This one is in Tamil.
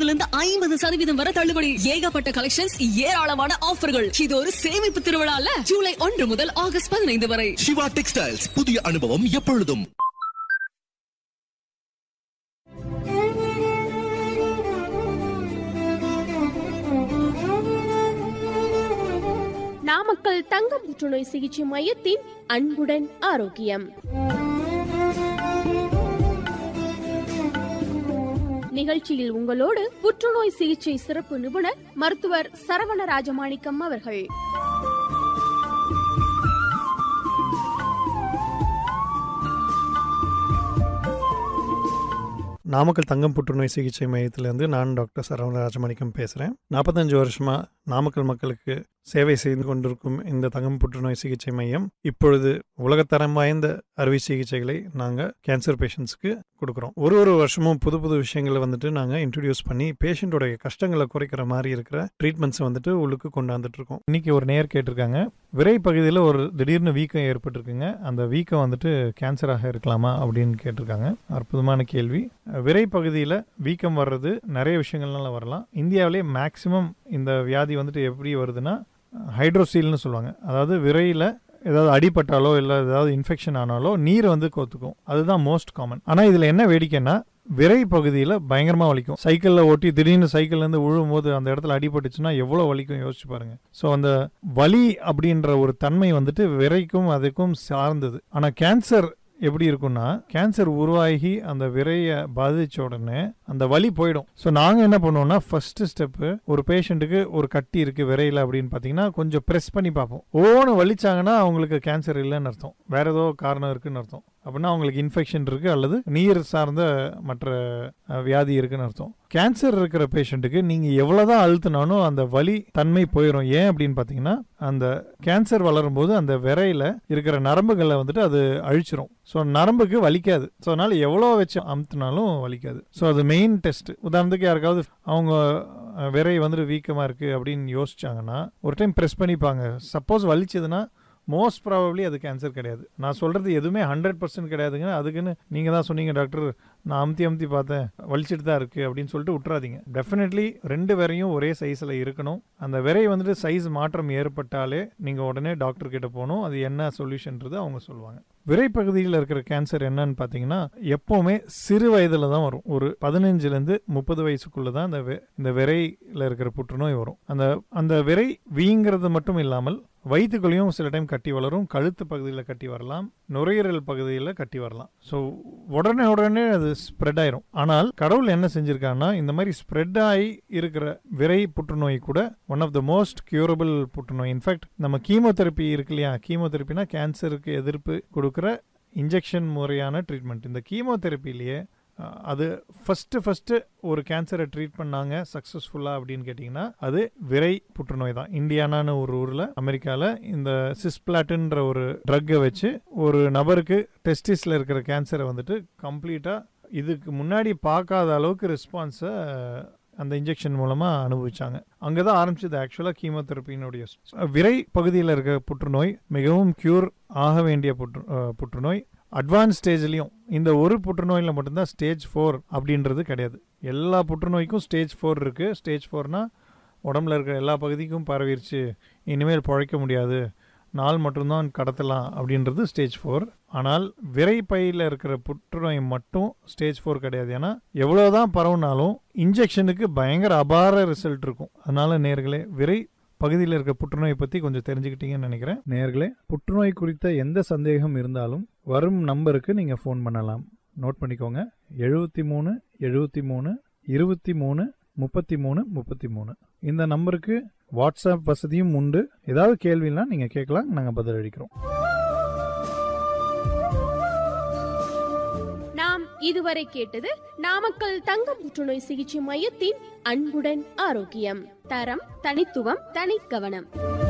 இருபதுல இருந்து ஐம்பது சதவீதம் வரை தள்ளுபடி ஏகப்பட்ட கலெக்ஷன்ஸ் ஏராளமான ஆஃபர்கள் இது ஒரு சேமிப்பு திருவிழால ஜூலை ஒன்று முதல் ஆகஸ்ட் பதினைந்து வரை சிவா டெக்ஸ்டைல்ஸ் புதிய அனுபவம் எப்பொழுதும் நாமக்கல் தங்க புற்றுநோய் சிகிச்சை மையத்தின் அன்புடன் ஆரோக்கியம் நிகழ்ச்சியில் உங்களோடு புற்றுநோய் சிகிச்சை சிறப்பு நிபுணர் மருத்துவர் சரவண ராஜமாணிக்கம் அவர்கள் நாமக்கல் தங்கம் புற்றுநோய் சிகிச்சை மையத்திலேருந்து நான் டாக்டர் சரவண ராஜமாணிக்கம் பேசுகிறேன் நாற்பத்தஞ்சு வருஷமாக நாமக்கல் மக்களுக்கு சேவை செய்து கொண்டிருக்கும் இந்த தங்கம் புற்றுநோய் சிகிச்சை மையம் இப்பொழுது உலகத்தரம் வாய்ந்த அறுவை சிகிச்சைகளை நாங்கள் கேன்சர் பேஷண்ட்ஸ்க்கு கொடுக்குறோம் ஒரு ஒரு வருஷமும் புது புது விஷயங்களை வந்துட்டு நாங்கள் இன்ட்ரடியூஸ் பண்ணி பேஷண்ட்டோடைய கஷ்டங்களை குறைக்கிற மாதிரி இருக்கிற ட்ரீட்மெண்ட்ஸை வந்துட்டு உள்ளுக்கு கொண்டாந்துட்டு இருக்கோம் இன்னைக்கு ஒரு நேர் கேட்டிருக்காங்க விரை பகுதியில் ஒரு திடீர்னு வீக்கம் ஏற்பட்டிருக்குங்க அந்த வீக்கம் வந்துட்டு கேன்சராக இருக்கலாமா அப்படின்னு கேட்டிருக்காங்க அற்புதமான கேள்வி விரை பகுதியில் வீக்கம் வர்றது நிறைய விஷயங்கள்னால வரலாம் இந்தியாவிலே மேக்சிமம் இந்த வியாதி வந்துட்டு எப்படி வருதுன்னா ஹைட்ரோசீல்னு சொல்லுவாங்க அதாவது விரையில் ஏதாவது அடிபட்டாலோ இல்லை ஏதாவது இன்ஃபெக்ஷன் ஆனாலோ நீர் வந்து கோத்துக்கும் அதுதான் மோஸ்ட் காமன் ஆனால் இதில் என்ன வேடிக்கைன்னா விரை பகுதியில் பயங்கரமாக வலிக்கும் சைக்கிளில் ஓட்டி திடீர்னு சைக்கிள்லேருந்து விழுவும் போது அந்த இடத்துல அடிபட்டுச்சுன்னா எவ்வளோ வலிக்கும் யோசிச்சு பாருங்க ஸோ அந்த வலி அப்படின்ற ஒரு தன்மை வந்துட்டு விரைக்கும் அதுக்கும் சார்ந்தது ஆனால் கேன்சர் எப்படி இருக்கும்னா கேன்சர் உருவாகி அந்த விரையை பாதிச்ச உடனே அந்த வலி போயிடும் ஸோ நாங்கள் என்ன பண்ணுவோம்னா ஃபர்ஸ்ட் ஸ்டெப்பு ஒரு பேஷண்ட்டுக்கு ஒரு கட்டி இருக்கு விரையில் அப்படின்னு பார்த்தீங்கன்னா கொஞ்சம் ப்ரெஸ் பண்ணி பார்ப்போம் ஓன்னு வலிச்சாங்கன்னா அவங்களுக்கு கேன்சர் இல்லைன்னு அர்த்தம் வேற ஏதோ காரணம் இருக்குன்னு அர்த்தம் அப்படின்னா அவங்களுக்கு இன்ஃபெக்ஷன் இருக்கு அல்லது நீர் சார்ந்த மற்ற அஹ், வியாதி இருக்குன்னு அர்த்தம் கேன்சர் இருக்கிற பேஷண்ட்டுக்கு நீங்க எவ்வளவுதான் அழுத்தினாலும் அந்த வலி தன்மை போயிடும் ஏன் அப்படின்னு பார்த்தீங்கன்னா அந்த கேன்சர் வளரும் போது அந்த விரையில இருக்கிற நரம்புகளை வந்துட்டு அது அழிச்சிரும் ஸோ நரம்புக்கு வலிக்காது ஸோ அதனால எவ்வளோ வச்சு அமுத்தினாலும் வலிக்காது ஸோ அது மெயின் டெஸ்ட் உதாரணத்துக்கு யாருக்காவது அவங்க அஹ், விரை வந்துட்டு வீக்கமாக இருக்கு அப்படின்னு யோசிச்சாங்கன்னா ஒரு டைம் ப்ரெஸ் பண்ணிப்பாங்க சப்போஸ் வலிச்சதுன்னா மோஸ்ட் ப்ராபப்ளி அது கேன்சர் கிடையாது நான் சொல்றது எதுவுமே ஹண்ட்ரட் பர்சன்ட் கிடையாதுங்க அதுக்குன்னு நீங்க தான் சொன்னீங்க டாக்டர் நான் அமுத்தி அமுத்தி பார்த்தேன் வலிச்சிட்டு தான் இருக்கு அப்படின்னு சொல்லிட்டு விட்டுறாதீங்க டெஃபினெட்லி ரெண்டு விரையும் ஒரே சைஸில் இருக்கணும் அந்த விரை வந்துட்டு சைஸ் மாற்றம் ஏற்பட்டாலே நீங்க உடனே டாக்டர் கிட்ட போகணும் அது என்ன சொல்யூஷன்றது அவங்க சொல்லுவாங்க விரை பகுதியில் இருக்கிற கேன்சர் என்னன்னு பார்த்தீங்கன்னா எப்பவுமே சிறு வயதில் தான் வரும் ஒரு பதினஞ்சுலேருந்து முப்பது வயசுக்குள்ள தான் அந்த வி- இந்த விரையில் இருக்கிற புற்றுநோய் வரும் அந்த அந்த விரை வீங்கிறது மட்டும் இல்லாமல் வயிற்றுக்குள்ளேயும் சில டைம் கட்டி வளரும் கழுத்து பகுதியில் கட்டி வரலாம் நுரையீரல் பகுதியில் கட்டி வரலாம் ஸோ உடனே உடனே அது ஸ்ப்ரெட் ஆயிரும் ஆனால் கடவுள் என்ன செஞ்சிருக்காங்கன்னா இந்த மாதிரி ஸ்ப்ரெட் ஆகி இருக்கிற விரை புற்றுநோய் கூட one of the most curable புற்றுநோய் இன்ஃபேக்ட் நம்ம கீமோதெரப்பி இருக்கு இல்லையா கீமோதெரப்பினா கேன்சருக்கு எதிர்ப்பு கொடுக்குற இன்ஜெக்ஷன் முறையான ட்ரீட்மெண்ட் இந்த கீமோதெரப்பிலேயே அஹ், அது ஃபஸ்ட்டு ஃபஸ்ட்டு ஒரு கேன்சரை ட்ரீட் பண்ணாங்க சக்ஸஸ்ஃபுல்லாக அப்படின்னு கேட்டிங்கன்னா அது விரை புற்றுநோய் தான் இந்தியானான்னு ஒரு ஊரில் அமெரிக்காவில் இந்த சிஸ்பிளாட்டுன்ற ஒரு ட்ரக்கை வச்சு ஒரு நபருக்கு டெஸ்டிஸில் இருக்கிற கேன்சரை வந்துட்டு கம்ப்ளீட்டாக இதுக்கு முன்னாடி பார்க்காத அளவுக்கு ரெஸ்பான்ஸை அந்த இன்ஜெக்ஷன் மூலமாக அனுபவிச்சாங்க அங்கே தான் ஆரம்பிச்சது ஆக்சுவலாக கீமோதெரப்பினுடைய விரை பகுதியில் இருக்க புற்றுநோய் மிகவும் க்யூர் ஆக வேண்டிய புற்று அஹ், புற்றுநோய் அட்வான்ஸ் ஸ்டேஜ்லையும் இந்த ஒரு புற்றுநோயில் மட்டும்தான் ஸ்டேஜ் ஃபோர் அப்படின்றது கிடையாது எல்லா புற்றுநோய்க்கும் ஸ்டேஜ் ஃபோர் இருக்குது ஸ்டேஜ் ஃபோர்னா உடம்புல இருக்கிற எல்லா பகுதிக்கும் பரவிருச்சு இனிமேல் பழைக்க முடியாது நாள் மட்டும்தான் கடத்தலாம் அப்படின்றது ஸ்டேஜ் ஃபோர் ஆனால் விரைப்பையில் இருக்கிற புற்றுநோய் மட்டும் ஸ்டேஜ் ஃபோர் கிடையாது ஏன்னா எவ்வளோதான் பரவுனாலும் இன்ஜெக்ஷனுக்கு பயங்கர அபார ரிசல்ட் இருக்கும் அதனால நேர்களே விரை பகுதியில் இருக்க புற்றுநோய் பற்றி கொஞ்சம் தெரிஞ்சுக்கிட்டீங்கன்னு நினைக்கிறேன் நேர்களே புற்றுநோய் குறித்த எந்த சந்தேகம் இருந்தாலும் வரும் நம்பருக்கு நீங்கள் ஃபோன் பண்ணலாம் நோட் பண்ணிக்கோங்க எழுபத்தி மூணு எழுபத்தி மூணு இருபத்தி மூணு முப்பத்தி மூணு முப்பத்தி மூணு இந்த நம்பருக்கு வாட்ஸ்அப் வசதியும் உண்டு ஏதாவது கேள்வினா நீங்கள் கேட்கலாம் நாங்கள் பதிலளிக்கிறோம் நாம் இதுவரை கேட்டது நாமக்கல் தங்க புற்றுநோய் சிகிச்சை மையத்தின் அன்புடன் ஆரோக்கியம் தரம் தனித்துவம் தனிக்கவனம்